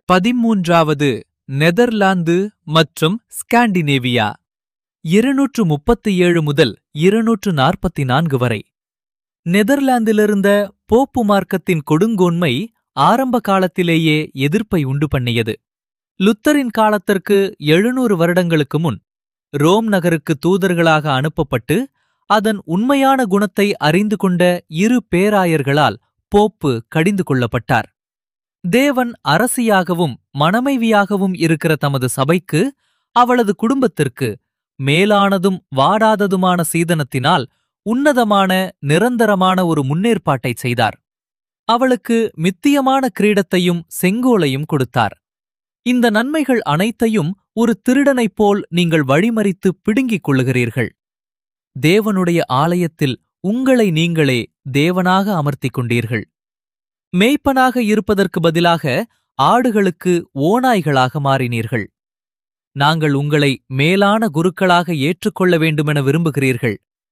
பதிமூன்றாவது நெதர்லாந்து மற்றும் ஸ்காண்டினேவியா இருநூற்று முப்பத்தி ஏழு முதல் இருநூற்று நாற்பத்தி நான்கு வரை நெதர்லாந்திலிருந்த போப்பு மார்க்கத்தின் கொடுங்கோன்மை ஆரம்ப காலத்திலேயே எதிர்ப்பை உண்டு பண்ணியது லுத்தரின் காலத்திற்கு எழுநூறு வருடங்களுக்கு முன் ரோம் நகருக்கு தூதர்களாக அனுப்பப்பட்டு அதன் உண்மையான குணத்தை அறிந்து கொண்ட இரு பேராயர்களால் போப்பு கடிந்து கொள்ளப்பட்டார் தேவன் அரசியாகவும் மணமைவியாகவும் இருக்கிற தமது சபைக்கு அவளது குடும்பத்திற்கு மேலானதும் வாடாததுமான சீதனத்தினால் உன்னதமான நிரந்தரமான ஒரு முன்னேற்பாட்டைச் செய்தார் அவளுக்கு மித்தியமான கிரீடத்தையும் செங்கோலையும் கொடுத்தார் இந்த நன்மைகள் அனைத்தையும் ஒரு திருடனைப் போல் நீங்கள் வழிமறித்து பிடுங்கிக் கொள்ளுகிறீர்கள் தேவனுடைய ஆலயத்தில் உங்களை நீங்களே தேவனாக அமர்த்திக் கொண்டீர்கள் மேய்ப்பனாக இருப்பதற்கு பதிலாக ஆடுகளுக்கு ஓநாய்களாக மாறினீர்கள் நாங்கள் உங்களை மேலான குருக்களாக ஏற்றுக்கொள்ள வேண்டுமென விரும்புகிறீர்கள்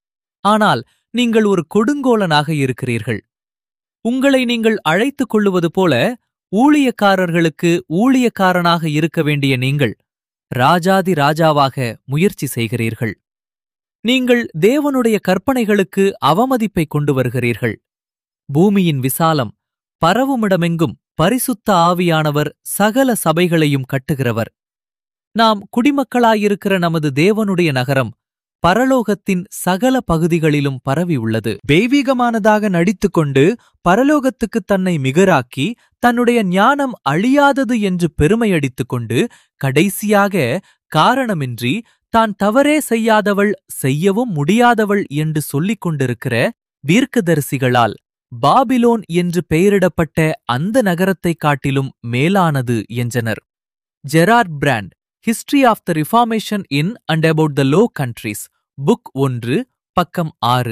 ஆனால் நீங்கள் ஒரு கொடுங்கோலனாக இருக்கிறீர்கள் உங்களை நீங்கள் அழைத்துக் கொள்ளுவது போல ஊழியக்காரர்களுக்கு ஊழியக்காரனாக இருக்க வேண்டிய நீங்கள் ராஜாதி ராஜாவாக முயற்சி செய்கிறீர்கள் நீங்கள் தேவனுடைய கற்பனைகளுக்கு அவமதிப்பைக் கொண்டு வருகிறீர்கள் பூமியின் விசாலம் பரவுமிடமெங்கும் பரிசுத்த ஆவியானவர் சகல சபைகளையும் கட்டுகிறவர் நாம் குடிமக்களாயிருக்கிற நமது தேவனுடைய நகரம் பரலோகத்தின் சகல பகுதிகளிலும் பரவியுள்ளது தெய்வீகமானதாக நடித்துக்கொண்டு பரலோகத்துக்கு தன்னை மிகராக்கி தன்னுடைய ஞானம் அழியாதது என்று பெருமையடித்துக் கொண்டு கடைசியாக காரணமின்றி தான் தவறே செய்யாதவள் செய்யவும் முடியாதவள் என்று சொல்லிக் கொண்டிருக்கிற தீர்க்கதரிசிகளால் பாபிலோன் என்று பெயரிடப்பட்ட அந்த நகரத்தைக் காட்டிலும் மேலானது என்றனர் Gerard Brandt history of the reformation in and about the low countries book ஒன்று பக்கம் ஆறு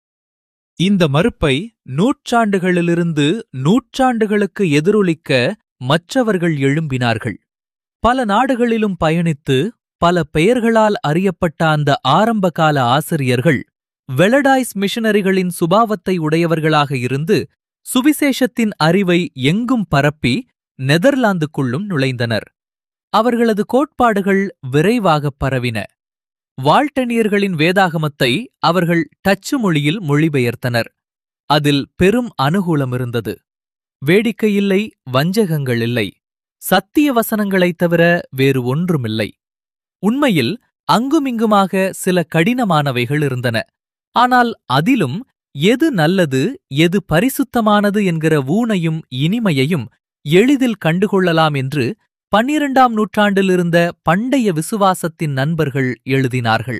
இந்த மறுப்பை நூற்றாண்டுகளிலிருந்து நூற்றாண்டுகளுக்கு எதிரொலிக்க மற்றவர்கள் எழும்பினார்கள் பல நாடுகளிலும் பயணித்து பல பெயர்களால் அறியப்பட்ட அந்த ஆரம்பகால ஆசிரியர்கள் வெலடாய்ஸ் மிஷனரிகளின் சுபாவத்தை உடையவர்களாக இருந்து சுவிசேஷத்தின் அறிவை எங்கும் பரப்பி நெதர்லாந்துக்குள்ளும் நுழைந்தனர் அவர்களது கோட்பாடுகள் விரைவாகப் பரவின வால்டனியர்களின் வேதாகமத்தை அவர்கள் டச்சு மொழியில் மொழிபெயர்த்தனர் அதில் பெரும் அனுகூலம் இருந்தது வேடிக்கை இல்லை வஞ்சகங்கள் இல்லை சத்திய வசனங்களைத் தவிர வேறு ஒன்றுமில்லை உண்மையில் அங்குமிங்குமாக சில கடினமானவைகள் இருந்தன ஆனால் அதிலும் எது நல்லது எது பரிசுத்தமானது என்கிற ஊனையும் இனிமையையும் எளிதில் கண்டுகொள்ளலாம் என்று பன்னிரண்டாம் நூற்றாண்டில் இருந்த பண்டைய விசுவாசத்தின் நண்பர்கள் எழுதினார்கள்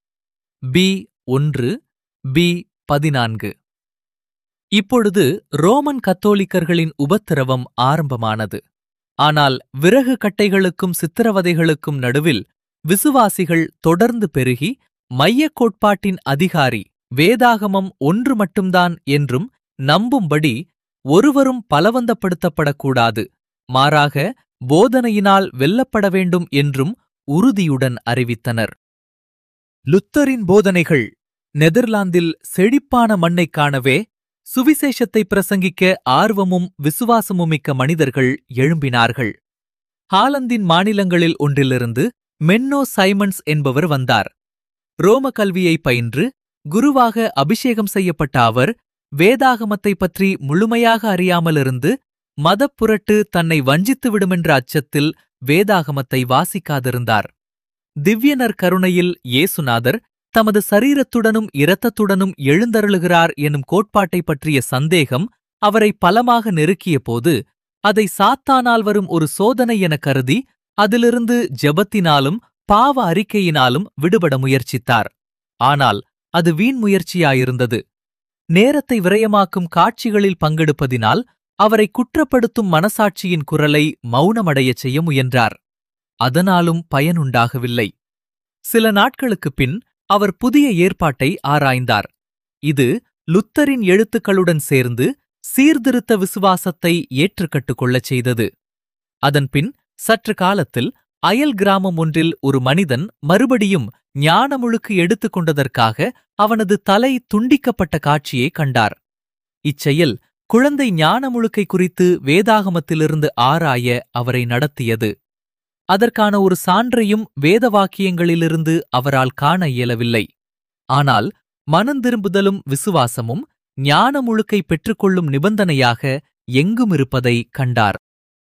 பி ஒன்று பி பதினான்கு இப்பொழுது ரோமன் கத்தோலிக்கர்களின் உபத்திரவம் ஆரம்பமானது ஆனால் விறகு கட்டைகளுக்கும் சித்திரவதைகளுக்கும் நடுவில் விசுவாசிகள் தொடர்ந்து பெருகி மையக் கோட்பாட்டின் அதிகாரி வேதாகமம் ஒன்று மட்டும்தான் என்றும் நம்பும்படி ஒருவரும் பலவந்தப்படுத்தப்படக்கூடாது மாறாக போதனையினால் வெல்லப்பட வேண்டும் என்றும் உறுதியுடன் அறிவித்தனர் லுத்தரின் போதனைகள் நெதர்லாந்தில் செழிப்பான மண்ணைக் காணவே சுவிசேஷத்தை பிரசங்கிக்க ஆர்வமும் விசுவாசமுமிக்க மனிதர்கள் எழும்பினார்கள் ஹாலந்தின் மாநிலங்களில் ஒன்றிலிருந்து மென்னோ சைமன்ஸ் என்பவர் வந்தார் ரோம கல்வியை பயின்று குருவாக அபிஷேகம் செய்யப்பட்ட அவர் வேதாகமத்தைப் பற்றி முழுமையாக அறியாமலிருந்து மதப்புரட்டு தன்னை வஞ்சித்து விடுமென்ற அச்சத்தில் வேதாகமத்தை வாசிக்காதிருந்தார் திவ்யனர் கருணையில் இயேசுநாதர் தமது சரீரத்துடனும் இரத்தத்துடனும் எழுந்தருளுகிறார் எனும் கோட்பாட்டைப் பற்றிய சந்தேகம் அவரை பலமாக நெருக்கியபோது அதை சாத்தானால் வரும் ஒரு சோதனை என கருதி அதிலிருந்து ஜெபத்தினாலும் பாவ அறிக்கையினாலும் விடுபட முயற்சித்தார் ஆனால் அது வீண் முயற்சியாயிருந்தது நேரத்தை விரயமாக்கும் காட்சிகளில் பங்கெடுப்பதினால் அவரை குற்றப்படுத்தும் மனசாட்சியின் குரலை மௌனமடையச் செய்ய முயன்றார் அதனாலும் பயனுண்டாகவில்லை சில நாட்களுக்குப் பின் அவர் புதிய ஏற்பாட்டை ஆராய்ந்தார் இது லுத்தரின் எழுத்துக்களுடன் சேர்ந்து சீர்திருத்த விசுவாசத்தை ஏற்றுக்கட்டுக் கொள்ளச் செய்தது அதன்பின் சற்று காலத்தில் அயல் கிராமம் ஒன்றில் ஒரு மனிதன் மறுபடியும் ஞானமுழுக்கு எடுத்துக் கொண்டதற்காக அவனது தலை துண்டிக்கப்பட்ட காட்சியை கண்டார் இச்செயல் குழந்தை ஞானமுழுக்கை குறித்து வேதாகமத்திலிருந்து ஆராய அவரை நடத்தியது அதற்கான ஒரு சான்றையும் வேத வாக்கியங்களிலிருந்து அவரால் காண இயலவில்லை ஆனால் மனந்திரும்புதலும் விசுவாசமும் ஞானமுழுக்கை பெற்றுக்கொள்ளும் நிபந்தனையாக எங்கும் இருப்பதை கண்டார்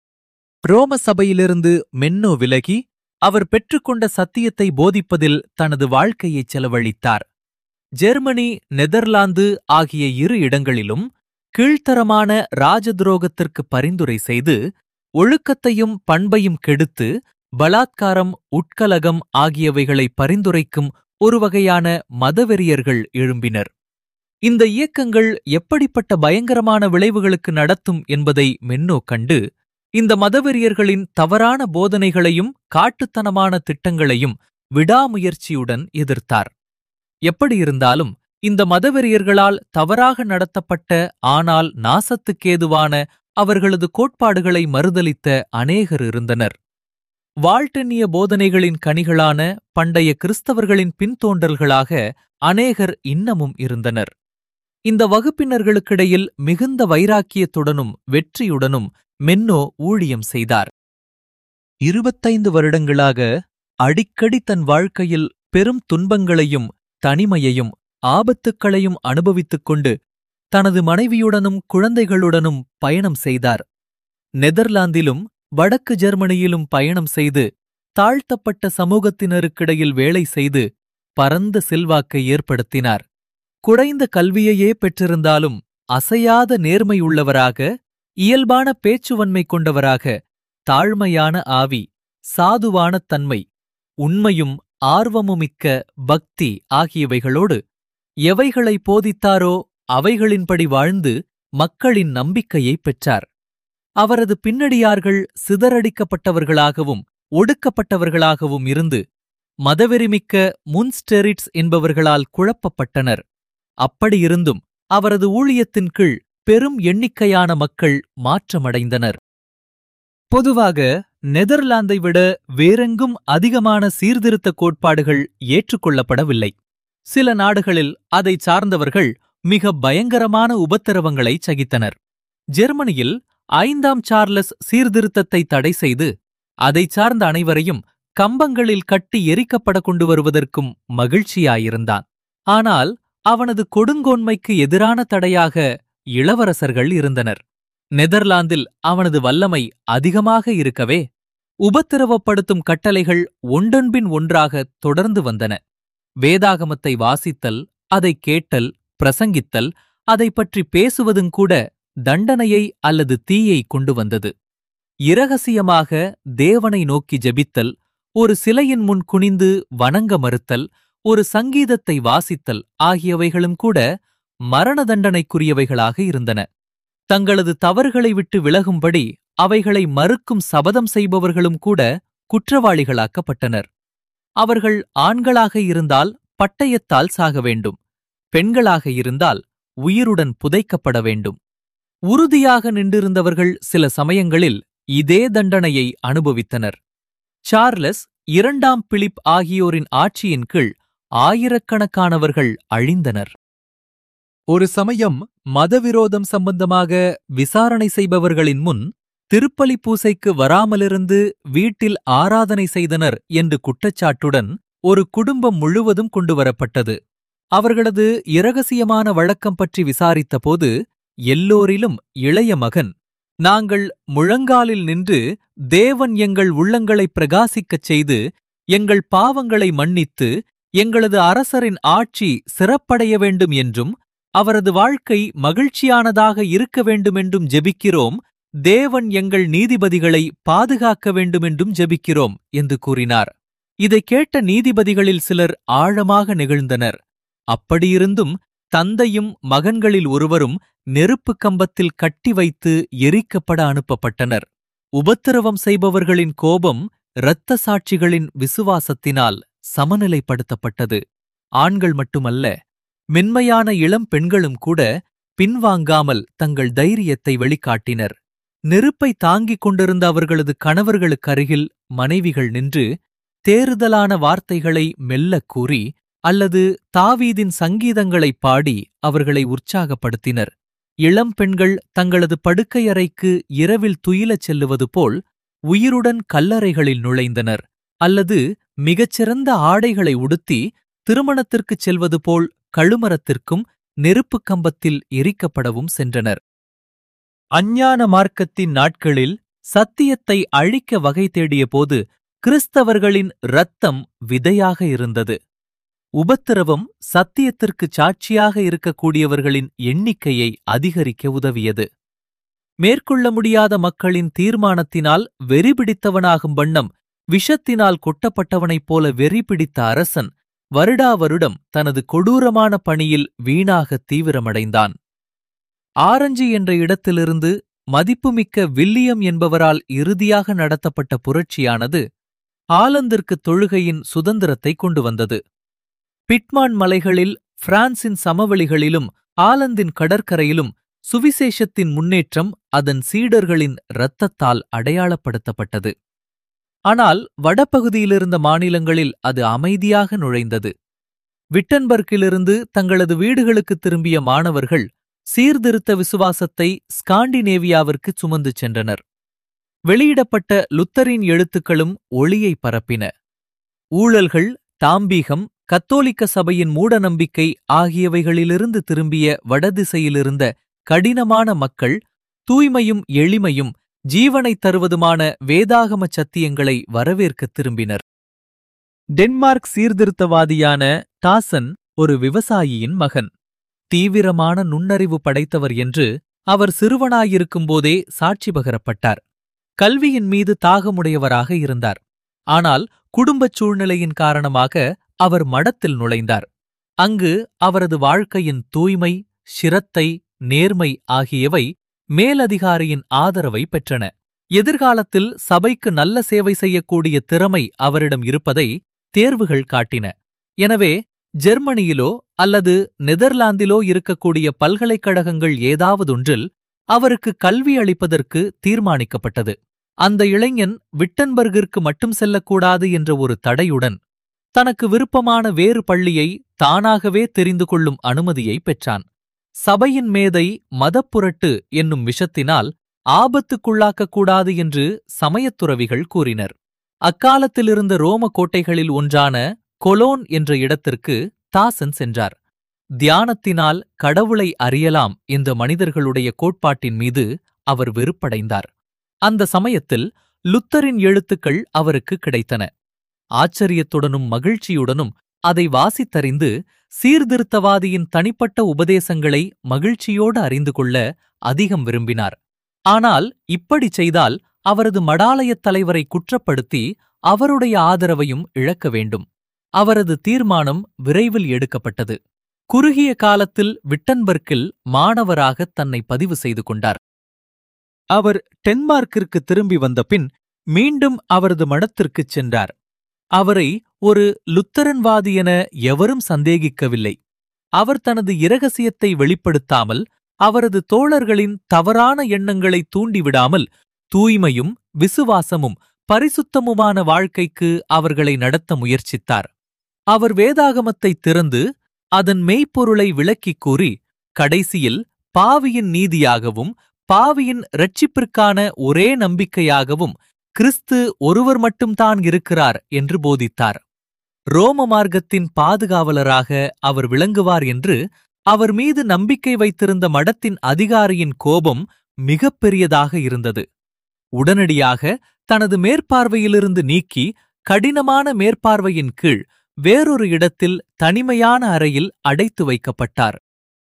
ரோம சபையிலிருந்து மென்னோ விலகி அவர் பெற்றுக்கொண்ட சத்தியத்தை போதிப்பதில் தனது வாழ்க்கையை செலவழித்தார் ஜெர்மனி நெதர்லாந்து ஆகிய இரு இடங்களிலும் கீழ்த்தரமான ராஜதுரோகத்திற்கு பரிந்துரை செய்து ஒழுக்கத்தையும் பண்பையும் கெடுத்து பலாத்காரம் உட்கலகம் ஆகியவைகளை பரிந்துரைக்கும் ஒரு வகையான மதவெறியர்கள் எழும்பினர் இந்த இயக்கங்கள் எப்படிப்பட்ட பயங்கரமான விளைவுகளுக்கு நடத்தும் என்பதை மென்னோ கண்டு இந்த மதவெறியர்களின் தவறான போதனைகளையும் காட்டுத்தனமான திட்டங்களையும் விடாமுயற்சியுடன் எதிர்த்தார் எப்படியிருந்தாலும் இந்த மதவெறியர்களால் தவறாக நடத்தப்பட்ட ஆனால் நாசத்துக்கேதுவான அவர்களது கோட்பாடுகளை மறுதலித்த அநேகர் இருந்தனர் வாழ்டென்னிய போதனைகளின் கனிகளான பண்டைய கிறிஸ்தவர்களின் பின்தோன்றல்களாக அநேகர் இன்னமும் இருந்தனர் இந்த வகுப்பினர்களுக்கிடையில் மிகுந்த வைராக்கியத்துடனும் வெற்றியுடனும் மென்னோ ஊழியம் செய்தார் இருபத்தைந்து வருடங்களாக அடிக்கடி தன் வாழ்க்கையில் பெரும் துன்பங்களையும் தனிமையையும் ஆபத்துக்களையும் அனுபவித்துக் கொண்டு தனது மனைவியுடனும் குழந்தைகளுடனும் பயணம் செய்தார் நெதர்லாந்திலும் வடக்கு ஜெர்மனியிலும் பயணம் செய்து தாழ்த்தப்பட்ட சமூகத்தினருக்கிடையில் வேலை செய்து பரந்த செல்வாக்கை ஏற்படுத்தினார் குறைந்த கல்வியையே பெற்றிருந்தாலும் அசையாத நேர்மையுள்ளவராக இயல்பான பேச்சுவன்மை கொண்டவராக தாழ்மையான ஆவி சாதுவான தன்மை உண்மையும் ஆர்வமுமிக்க பக்தி ஆகியவைகளோடு எவைகளை போதித்தாரோ அவைகளின்படி வாழ்ந்து மக்களின் நம்பிக்கையைப் பெற்றார் அவரது பின்னடியார்கள் சிதறடிக்கப்பட்டவர்களாகவும் ஒடுக்கப்பட்டவர்களாகவும் இருந்து மதவெறிமிக்க முன்ஸ்டெரிட்ஸ் என்பவர்களால் குழப்பப்பட்டனர் அப்படியிருந்தும் அவரது ஊழியத்தின் கீழ் பெரும் எண்ணிக்கையான மக்கள் மாற்றமடைந்தனர் பொதுவாக நெதர்லாந்தை விட வேறெங்கும் அதிகமான சீர்திருத்த கோட்பாடுகள் ஏற்றுக்கொள்ளப்படவில்லை சில நாடுகளில் அதைச் சார்ந்தவர்கள் மிக பயங்கரமான உபத்திரவங்களை சகித்தனர் ஜெர்மனியில் ஐந்தாம் சார்லஸ் சீர்திருத்தத்தை தடை செய்து அதைச் சார்ந்த அனைவரையும் கம்பங்களில் கட்டி எரிக்கப்பட கொண்டு வருவதற்கும் மகிழ்ச்சியாயிருந்தான் ஆனால் அவனது கொடுங்கோன்மைக்கு எதிரான தடையாக இளவரசர்கள் இருந்தனர் நெதர்லாந்தில் அவனது வல்லமை அதிகமாக இருக்கவே உபத்திரவப்படுத்தும் கட்டளைகள் ஒன்றன்பின் ஒன்றாக தொடர்ந்து வந்தன வேதாகமத்தை வாசித்தல் அதைக் கேட்டல் பிரசங்கித்தல் அதைப் பற்றி பேசுவதுங்கூட தண்டனையை அல்லது தீயை கொண்டு வந்தது இரகசியமாக தேவனை நோக்கி ஜெபித்தல் ஒரு சிலையின் முன் குனிந்து வணங்க மறுத்தல் ஒரு சங்கீதத்தை வாசித்தல் ஆகியவைகளும் கூட மரண தண்டனைக்குரியவைகளாக இருந்தன தங்களது தவறுகளை விட்டு விலகும்படி அவைகளை மறுக்கும் சபதம் செய்பவர்களும் கூட குற்றவாளிகளாக்கப்பட்டனர் அவர்கள் ஆண்களாக இருந்தால் பட்டயத்தால் சாக வேண்டும் பெண்களாக இருந்தால் உயிருடன் புதைக்கப்பட வேண்டும் உறுதியாக நின்றிருந்தவர்கள் சில சமயங்களில் இதே தண்டனையை அனுபவித்தனர் சார்லஸ் இரண்டாம் பிலிப் ஆகியோரின் ஆட்சியின் கீழ் ஆயிரக்கணக்கானவர்கள் அழிந்தனர் ஒரு சமயம் மதவிரோதம் சம்பந்தமாக விசாரணை செய்பவர்களின் முன் திருப்பலி பூசைக்கு வராமலிருந்து வீட்டில் ஆராதனை செய்தனர் என்று குற்றச்சாட்டுடன் ஒரு குடும்பம் முழுவதும் கொண்டுவரப்பட்டது அவர்களது இரகசியமான வழக்கம் பற்றி விசாரித்தபோது எல்லோரிலும் இளைய மகன் நாங்கள் முழங்காலில் நின்று தேவன் எங்கள் உள்ளங்களை பிரகாசிக்கச் செய்து எங்கள் பாவங்களை மன்னித்து எங்களது அரசரின் ஆட்சி சிறப்படைய வேண்டும் என்றும் அவரது வாழ்க்கை மகிழ்ச்சியானதாக இருக்க வேண்டுமென்றும் ஜெபிக்கிறோம் தேவன் எங்கள் நீதிபதிகளை பாதுகாக்க வேண்டுமென்றும் ஜெபிக்கிறோம் என்று கூறினார் இதைக் கேட்ட நீதிபதிகளில் சிலர் ஆழமாக நெகிழ்ந்தனர் அப்படியிருந்தும் தந்தையும் மகன்களில் ஒருவரும் நெருப்புக் கம்பத்தில் கட்டி வைத்து எரிக்கப்பட அனுப்பப்பட்டனர் உபத்திரவம் செய்பவர்களின் கோபம் இரத்த சாட்சிகளின் விசுவாசத்தினால் சமநிலைப்படுத்தப்பட்டது ஆண்கள் மட்டுமல்ல மென்மையான இளம் பெண்களும் கூட பின்வாங்காமல் தங்கள் தைரியத்தை வெளிக்காட்டினர் நெருப்பை தாங்கிக் கொண்டிருந்த அவர்களது கணவர்களுக்கருகில் மனைவிகள் நின்று தேறுதலான வார்த்தைகளை மெல்லக் கூறி அல்லது தாவீதின் சங்கீதங்களைப் பாடி அவர்களை உற்சாகப்படுத்தினர் இளம் பெண்கள் தங்களது படுக்கையறைக்கு இரவில் துயிலச் செல்லுவது போல் உயிருடன் கல்லறைகளில் நுழைந்தனர் அல்லது மிகச்சிறந்த ஆடைகளை உடுத்தி திருமணத்திற்குச் செல்வது போல் கழுமரத்திற்கும் நெருப்புக் கம்பத்தில் எரிக்கப்படவும் சென்றனர் அஞ்ஞான மார்க்கத்தின் நாட்களில் சத்தியத்தை அழிக்க வகை தேடியபோது கிறிஸ்தவர்களின் இரத்தம் விதையாக இருந்தது உபத்திரவம் சத்தியத்திற்குச் சாட்சியாக இருக்கக்கூடியவர்களின் எண்ணிக்கையை அதிகரிக்க உதவியது மேற்கொள்ள முடியாத மக்களின் தீர்மானத்தினால் வெறிபிடித்தவனாகும் வண்ணம் விஷத்தினால் கொட்டப்பட்டவனைப் போல வெறி பிடித்த அரசன் வருடா வருடம் தனது கொடூரமான பணியில் வீணாக தீவிரமடைந்தான் ஆரஞ்சு என்ற இடத்திலிருந்து மதிப்புமிக்க வில்லியம் என்பவரால் இறுதியாக நடத்தப்பட்ட புரட்சியானது ஆலந்திற்கு தொழுகையின் சுதந்திரத்தை கொண்டு வந்தது பிட்மான் மலைகளில் பிரான்சின் சமவெளிகளிலும் ஆலந்தின் கடற்கரையிலும் சுவிசேஷத்தின் முன்னேற்றம் அதன் சீடர்களின் இரத்தத்தால் அடையாளப்படுத்தப்பட்டது ஆனால் வடபகுதியிலிருந்த மாநிலங்களில் அது அமைதியாக நுழைந்தது விட்டன்பர்க்கிலிருந்து தங்களது வீடுகளுக்கு திரும்பிய மாணவர்கள் சீர்திருத்த விசுவாசத்தை ஸ்காண்டினேவியாவிற்கு சுமந்து சென்றனர் வெளியிடப்பட்ட லுத்தரின் எழுத்துக்களும் ஒளியை பரப்பின ஊழல்கள் தாம்பீகம் கத்தோலிக்க சபையின் மூடநம்பிக்கை ஆகியவைகளிலிருந்து திரும்பிய வடதிசையிலிருந்த கடினமான மக்கள் தூய்மையும் எளிமையும் ஜீவனைத் தருவதுமான வேதாகம சத்தியங்களை வரவேற்கத் திரும்பினர் டென்மார்க் சீர்திருத்தவாதியான டாசன் ஒரு விவசாயியின் மகன் தீவிரமான நுண்ணறிவு படைத்தவர் என்று அவர் சிறுவனாயிருக்கும்போதே சாட்சி பகரப்பட்டார் கல்வியின் மீது தாகமுடையவராக இருந்தார் ஆனால் குடும்பச் சூழ்நிலையின் காரணமாக அவர் மடத்தில் நுழைந்தார் அங்கு அவரது வாழ்க்கையின் தூய்மை சிரத்தை நேர்மை ஆகியவை மேலதிகாரியின் ஆதரவை பெற்றன எதிர்காலத்தில் சபைக்கு நல்ல சேவை செய்யக்கூடிய திறமை அவரிடம் இருப்பதை தேர்வுகள் காட்டின எனவே ஜெர்மனியிலோ அல்லது நெதர்லாந்திலோ இருக்கக்கூடிய பல்கலைக்கழகங்கள் ஏதாவதொன்றில் அவருக்கு கல்வி அளிப்பதற்கு தீர்மானிக்கப்பட்டது அந்த இளைஞன் விட்டன்பர்கிற்கு மட்டும் செல்லக்கூடாது என்ற ஒரு தடையுடன் தனக்கு விருப்பமான வேறு பள்ளியை தானாகவே தெரிந்து கொள்ளும் அனுமதியை பெற்றான் சபையின் மேதை மதப்புரட்டு என்னும் விஷத்தினால் ஆபத்துக்குள்ளாக்கக்கூடாது என்று சமயத்துறவிகள் கூறினர் அக்காலத்திலிருந்த ரோம கோட்டைகளில் ஒன்றான கொலோன் என்ற இடத்திற்கு தாசன் சென்றார் தியானத்தினால் கடவுளை அறியலாம் என்ற மனிதர்களுடைய கோட்பாட்டின் மீது அவர் வெறுப்படைந்தார் அந்த சமயத்தில் லுத்தரின் எழுத்துக்கள் அவருக்கு கிடைத்தன ஆச்சரியத்துடனும் மகிழ்ச்சியுடனும் அதை வாசித்தறிந்து சீர்திருத்தவாதியின் தனிப்பட்ட உபதேசங்களை மகிழ்ச்சியோடு அறிந்து கொள்ள அதிகம் விரும்பினார் ஆனால் இப்படிச் செய்தால் அவரது மடாலயத் தலைவரை குற்றப்படுத்தி அவருடைய ஆதரவையும் இழக்க வேண்டும் அவரது தீர்மானம் விரைவில் எடுக்கப்பட்டது குறுகிய காலத்தில் விட்டன்பர்க்கில் மாணவராக தன்னை பதிவு செய்து கொண்டார் அவர் டென்மார்க்கிற்கு திரும்பி வந்தபின் மீண்டும் அவரது மடத்திற்குச் சென்றார் அவரை ஒரு லுத்தரன்வாதி என எவரும் சந்தேகிக்கவில்லை அவர் தனது இரகசியத்தை வெளிப்படுத்தாமல் அவரது தோழர்களின் தவறான எண்ணங்களை தூண்டிவிடாமல் தூய்மையும் விசுவாசமும் பரிசுத்தமுமான வாழ்க்கைக்கு அவர்களை நடத்த முயற்சித்தார் அவர் வேதாகமத்தை திறந்து அதன் மெய்ப்பொருளை விளக்கிக் கூறி கடைசியில் பாவியின் நீதியாகவும் பாவியின் இரட்சிப்பிற்கான ஒரே நம்பிக்கையாகவும் கிறிஸ்து ஒருவர் மட்டும்தான் இருக்கிறார் என்று போதித்தார் ரோம மார்க்கத்தின் பாதுகாவலராக அவர் விளங்குவார் என்று அவர் மீது நம்பிக்கை வைத்திருந்த மடத்தின் அதிகாரியின் கோபம் மிகப் பெரியதாக இருந்தது உடனடியாக தனது மேற்பார்வையிலிருந்து நீக்கி கடினமான மேற்பார்வையின் கீழ் வேறொரு இடத்தில் தனிமையான அறையில் அடைத்து வைக்கப்பட்டார்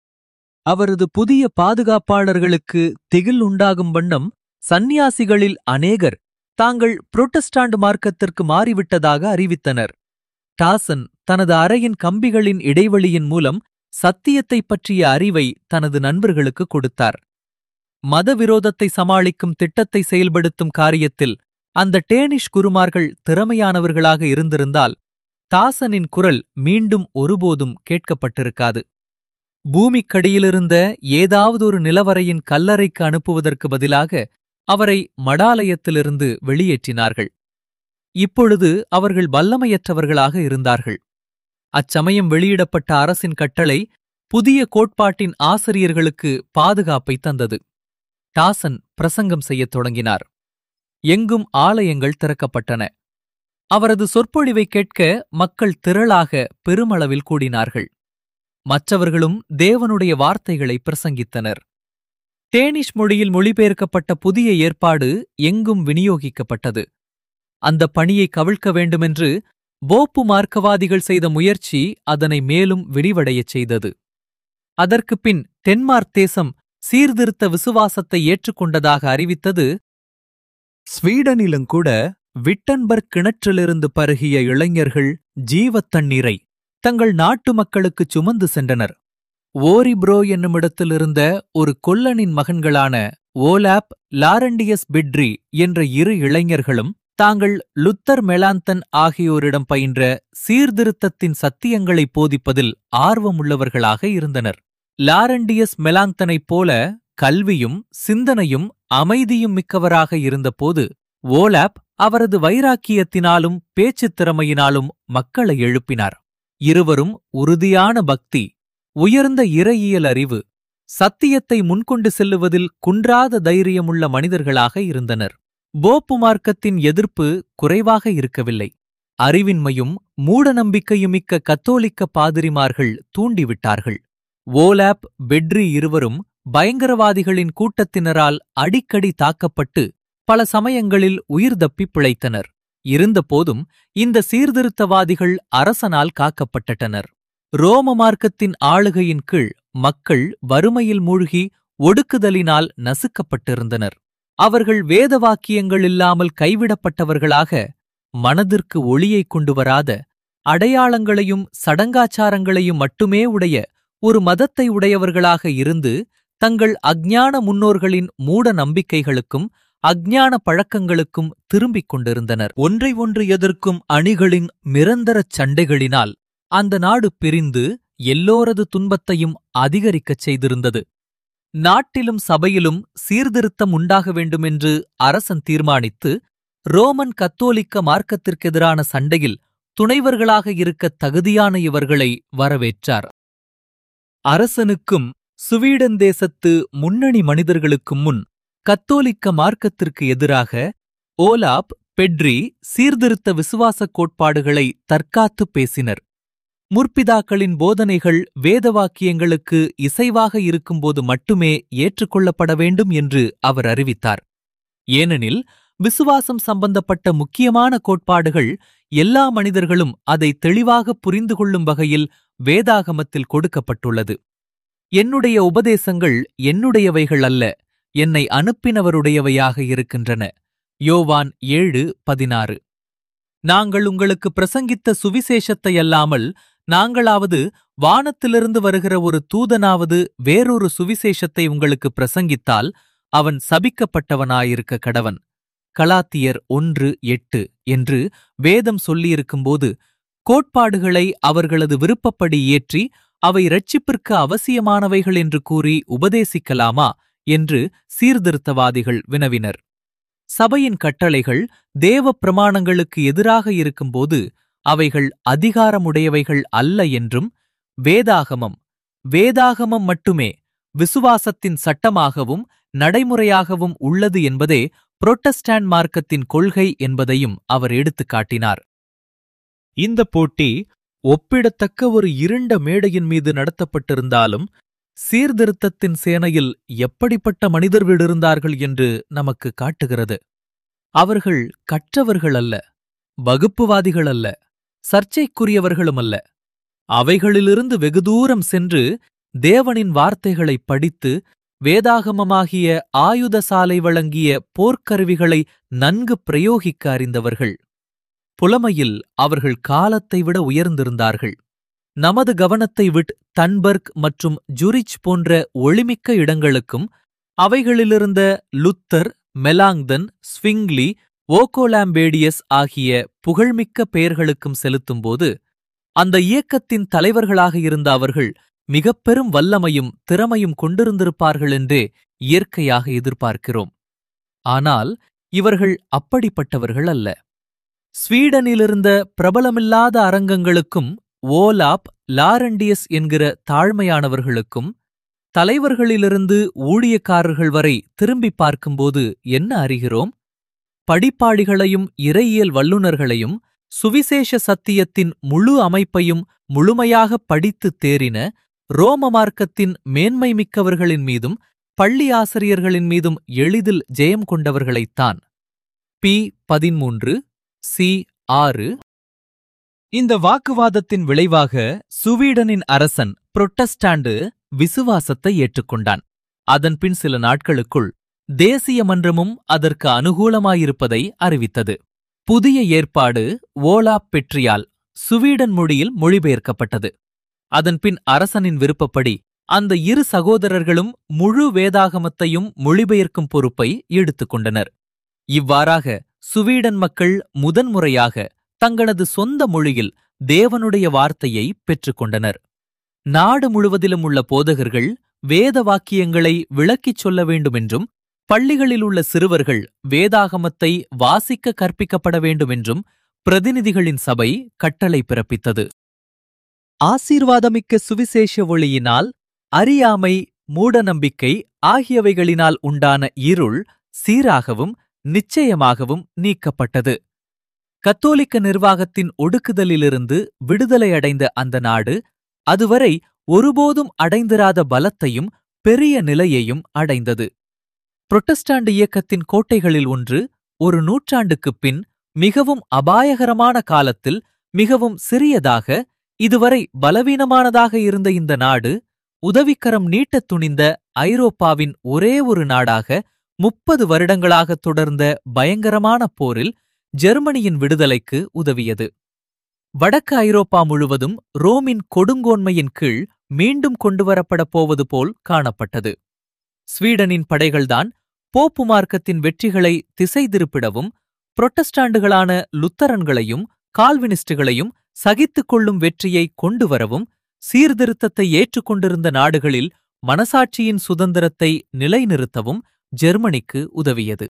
அவரது புதிய பாதுகாப்பாளர்களுக்கு திகில் உண்டாகும் வண்ணம் சந்நியாசிகளில் அநேகர் தாங்கள் புரொட்டஸ்டாண்ட் மார்க்கத்திற்கு மாறிவிட்டதாக அறிவித்தனர் டாசன் தனது அறையின் கம்பிகளின் இடைவெளியின் மூலம் சத்தியத்தைப் பற்றிய அறிவை தனது நண்பர்களுக்கு கொடுத்தார் மதவிரோதத்தை சமாளிக்கும் திட்டத்தை செயல்படுத்தும் காரியத்தில் அந்த டேனிஷ் குருமார்கள் திறமையானவர்களாக இருந்திருந்தால் தாசனின் குரல் மீண்டும் ஒருபோதும் கேட்கப்பட்டிருக்காது பூமிக்கடியிலிருந்த ஏதாவது ஒரு நிலவரையின் கல்லறைக்கு அனுப்புவதற்கு பதிலாக அவரை மடாலயத்திலிருந்து வெளியேற்றினார்கள் இப்பொழுது அவர்கள் வல்லமையற்றவர்களாக இருந்தார்கள் அச்சமயம் வெளியிடப்பட்ட அரசின் கட்டளை புதிய கோட்பாட்டின் ஆசிரியர்களுக்கு பாதுகாப்பை தந்தது டாசன் பிரசங்கம் செய்யத் தொடங்கினார் எங்கும் ஆலயங்கள் திறக்கப்பட்டன அவரது சொற்பொழிவை கேட்க மக்கள் திரளாக பெருமளவில் கூடினார்கள் மற்றவர்களும் தேவனுடைய வார்த்தைகளை பிரசங்கித்தனர் டேனிஷ் மொழியில் மொழிபெயர்க்கப்பட்ட புதிய ஏற்பாடு எங்கும் விநியோகிக்கப்பட்டது அந்த பணியை கவிழ்க்க வேண்டுமென்று போப்பு மார்க்கவாதிகள் செய்த முயற்சி அதனை மேலும் விரிவடையச் செய்தது அதற்குப் பின் டென்மார்க் தேசம் சீர்திருத்த விசுவாசத்தை ஏற்றுக்கொண்டதாக அறிவித்தது ஸ்வீடனிலும் கூட விட்டன்பர்க் கிணற்றிலிருந்து பருகிய இளைஞர்கள் ஜீவத் தண்ணீரை தங்கள் நாட்டு மக்களுக்குச் சுமந்து சென்றனர் ஓரிப்ரோ என்னுமிடத்திலிருந்த ஒரு கொல்லனின் மகன்களான ஓலாப் லாரண்டியஸ் பிட்ரி என்ற இரு இளைஞர்களும் தாங்கள் லுத்தர் மெலாந்தன் ஆகியோரிடம் பயின்ற சீர்திருத்தத்தின் சத்தியங்களை போதிப்பதில் ஆர்வமுள்ளவர்களாக இருந்தனர் லாரண்டியஸ் மெலாந்தனைப் போல கல்வியும் சிந்தனையும் அமைதியும் மிக்கவராக இருந்தபோது ஓலாப் அவரது வைராக்கியத்தினாலும் பேச்சுத் திறமையினாலும் மக்களை எழுப்பினார் இருவரும் உறுதியான பக்தி உயர்ந்த இறையியல் அறிவு சத்தியத்தை முன்கொண்டு செல்லுவதில் குன்றாத தைரியமுள்ள மனிதர்களாக இருந்தனர் போப்பு மார்க்கத்தின் எதிர்ப்பு குறைவாக இருக்கவில்லை அறிவின்மையும் மூடநம்பிக்கையுமிக்க கத்தோலிக்க பாதிரிமார்கள் தூண்டிவிட்டார்கள் ஓலாப் பெட்ரி இருவரும் பயங்கரவாதிகளின் கூட்டத்தினரால் அடிக்கடி தாக்கப்பட்டு பல சமயங்களில் உயிர் தப்பி பிழைத்தனர் இருந்தபோதும் இந்த சீர்திருத்தவாதிகள் அரசனால் காக்கப்பட்டனர் ரோம மார்க்கத்தின் ஆளுகையின் கீழ் மக்கள் வறுமையில் மூழ்கி ஒடுக்குதலினால் நசுக்கப்பட்டிருந்தனர் அவர்கள் வேத வாக்கியங்கள் இல்லாமல் கைவிடப்பட்டவர்களாக மனதிற்கு ஒளியைக் கொண்டு வராத அடையாளங்களையும் சடங்காச்சாரங்களையும் மட்டுமே உடைய ஒரு மதத்தை உடையவர்களாக இருந்து தங்கள் அஞ்ஞான முன்னோர்களின் மூட நம்பிக்கைகளுக்கும் அஞ்ஞான பழக்கங்களுக்கும் திரும்பிக் கொண்டிருந்தனர் ஒன்றை ஒன்று எதிர்க்கும் அணிகளின் நிரந்தரச் சண்டைகளினால் அந்த நாடு பிரிந்து எல்லோரது துன்பத்தையும் அதிகரிக்கச் செய்திருந்தது நாட்டிலும் சபையிலும் சீர்திருத்தம் உண்டாக வேண்டுமென்று அரசன் தீர்மானித்து ரோமன் கத்தோலிக்க மார்க்கத்திற்கெதிரான சண்டையில் துணைவர்களாக இருக்கத் தகுதியான இவர்களை வரவேற்றார் அரசனுக்கும் சுவீடன் தேசத்து முன்னணி மனிதர்களுக்கும் முன் கத்தோலிக்க மார்க்கத்திற்கு எதிராக ஓலாப் பெட்ரி சீர்திருத்த விசுவாசக் கோட்பாடுகளை தற்காத்துப் பேசினர் முற்பிதாக்களின் போதனைகள் வேதவாக்கியங்களுக்கு இசைவாக இருக்கும்போது மட்டுமே ஏற்றுக்கொள்ளப்பட வேண்டும் என்று அவர் அறிவித்தார் ஏனெனில் விசுவாசம் சம்பந்தப்பட்ட முக்கியமான கோட்பாடுகள் எல்லா மனிதர்களும் அதை தெளிவாக புரிந்து கொள்ளும் வகையில் வேதாகமத்தில் கொடுக்கப்பட்டுள்ளது என்னுடைய உபதேசங்கள் என்னுடையவைகள் அல்ல என்னை அனுப்பினவருடையவையாக இருக்கின்றன யோவான் ஏழு பதினாறு நாங்கள் உங்களுக்கு பிரசங்கித்த சுவிசேஷத்தை அல்லாமல் நாங்களாவது வானத்திலிருந்து வருகிற ஒரு தூதனாவது வேறொரு சுவிசேஷத்தை உங்களுக்கு பிரசங்கித்தால் அவன் சபிக்கப்பட்டவனாயிருக்க கடவன் கலாத்தியர் ஒன்று எட்டு என்று வேதம் சொல்லியிருக்கும்போது கோட்பாடுகளை அவர்களது விருப்பப்படி ஏற்றி அவை இரட்சிப்பிற்கு அவசியமானவைகள் என்று கூறி உபதேசிக்கலாமா என்று சீர்திருத்தவாதிகள் வினவினர் சபையின் கட்டளைகள் தேவ பிரமாணங்களுக்கு எதிராக இருக்கும்போது அவைகள் அதிகாரமுடையவைகள் அல்ல என்றும் வேதாகமம் வேதாகமம் மட்டுமே விசுவாசத்தின் சட்டமாகவும் நடைமுறையாகவும் உள்ளது என்பதே புரொட்டஸ்டாண்ட் மார்க்கத்தின் கொள்கை என்பதையும் அவர் எடுத்துக் காட்டினார் இந்த போட்டி ஒப்பிடத்தக்க ஒரு இருண்ட மேடையின் மீது நடத்தப்பட்டிருந்தாலும் சீர்திருத்தத்தின் சேனையில் எப்படிப்பட்ட மனிதர் வீடிருந்தார்கள் என்று நமக்கு காட்டுகிறது அவர்கள் கற்றவர்கள் அல்ல வகுப்புவாதிகள் அல்ல சர்ச்சைக்குரியவர்களும் அல்ல அவைகளிலிருந்து வெகு தூரம் சென்று தேவனின் வார்த்தைகளைப் படித்து வேதாகமமாகிய ஆயுதசாலை வழங்கிய போர்க்கருவிகளை நன்கு பிரயோகிக்க அறிந்தவர்கள் புலமையில் அவர்கள் காலத்தை விட உயர்ந்திருந்தார்கள் நமது கவனத்தை விட் தன்பர்க் மற்றும் ஜுரிச் போன்ற ஒளிமிக்க இடங்களுக்கும் அவைகளிலிருந்த லுத்தர் மெலாங்தன் ஸ்விங்லி ஓகோலாம்பேடியஸ் ஆகிய புகழ்மிக்க பெயர்களுக்கும் செலுத்தும்போது அந்த இயக்கத்தின் தலைவர்களாக இருந்த அவர்கள் மிகப் பெரும் வல்லமையும் திறமையும் கொண்டிருந்திருப்பார்கள் என்றே இயற்கையாக எதிர்பார்க்கிறோம் ஆனால் இவர்கள் அப்படிப்பட்டவர்கள் அல்ல ஸ்வீடனிலிருந்த பிரபலமில்லாத அரங்கங்களுக்கும் ஓலாப் லாரண்டியஸ் என்கிற தாழ்மையானவர்களுக்கும் தலைவர்களிலிருந்து ஊழியக்காரர்கள் வரை திரும்பி பார்க்கும்போது என்ன அறிகிறோம் படிப்பாளிகளையும் இறையியல் வல்லுநர்களையும் சுவிசேஷ சத்தியத்தின் முழு அமைப்பையும் முழுமையாக படித்துத் தேறின ரோம மார்க்கத்தின் மேன்மை மிக்கவர்களின் மீதும் பள்ளி ஆசிரியர்களின் மீதும் எளிதில் ஜெயம் கொண்டவர்களைத்தான் பி பதிமூன்று சி ஆறு இந்த வாக்குவாதத்தின் விளைவாக சுவீடனின் அரசன் புரொட்டஸ்டாண்டு விசுவாசத்தை ஏற்றுக்கொண்டான் அதன்பின் சில நாட்களுக்குள் தேசிய மன்றமும் அதற்கு அனுகூலமாயிருப்பதை அறிவித்தது புதிய ஏற்பாடு ஓலா பெட்ரியால் சுவீடன் மொழியில் மொழிபெயர்க்கப்பட்டது அதன்பின் அரசனின் விருப்பப்படி அந்த இரு சகோதரர்களும் முழு வேதாகமத்தையும் மொழிபெயர்க்கும் பொறுப்பை எடுத்துக்கொண்டனர் இவ்வாறாக சுவீடன் மக்கள் முதன்முறையாக தங்களது சொந்த மொழியில் தேவனுடைய வார்த்தையை பெற்றுக்கொண்டனர் நாடு முழுவதிலும் உள்ள போதகர்கள் வேத வாக்கியங்களை விளக்கிச் சொல்ல வேண்டுமென்றும் பள்ளிகளில் உள்ள சிறுவர்கள் வேதாகமத்தை வாசிக்க கற்பிக்கப்பட வேண்டுமென்றும் பிரதிநிதிகளின் சபை கட்டளை பிறப்பித்தது ஆசீர்வாதமிக்க சுவிசேஷ ஒளியினால் அறியாமை மூடநம்பிக்கை ஆகியவைகளினால் உண்டான இருள் சீராகவும் நிச்சயமாகவும் நீக்கப்பட்டது கத்தோலிக்க நிர்வாகத்தின் ஒடுக்குதலிலிருந்து விடுதலையடைந்த அந்த நாடு அதுவரை ஒருபோதும் அடைந்திராத பலத்தையும் பெரிய நிலையையும் அடைந்தது புரொட்டஸ்டாண்ட் இயக்கத்தின் கோட்டைகளில் ஒன்று ஒரு நூற்றாண்டுக்குப் பின் மிகவும் அபாயகரமான காலத்தில் மிகவும் சிறியதாக இதுவரை பலவீனமானதாக இருந்த இந்த நாடு உதவிக்கரம் நீட்டத் துணிந்த ஐரோப்பாவின் ஒரே ஒரு நாடாக முப்பது வருடங்களாக தொடர்ந்த பயங்கரமான போரில் ஜெர்மனியின் விடுதலைக்கு உதவியது வடக்கு ஐரோப்பா முழுவதும் ரோமின் கொடுங்கோன்மையின் கீழ் மீண்டும் கொண்டுவரப்படப் போவது போல் காணப்பட்டது ஸ்வீடனின் படைகள்தான் போப்பு மார்க்கத்தின் வெற்றிகளை திசை திருப்பிடவும் புரொட்டஸ்டாண்டுகளான லுத்தரன்களையும் கால்வினிஸ்டுகளையும் சகித்துக் கொள்ளும் வெற்றியை கொண்டுவரவும் சீர்திருத்தத்தை ஏற்றுக்கொண்டிருந்த நாடுகளில் மனசாட்சியின் சுதந்திரத்தை நிலைநிறுத்தவும் ஜெர்மனிக்கு உதவியது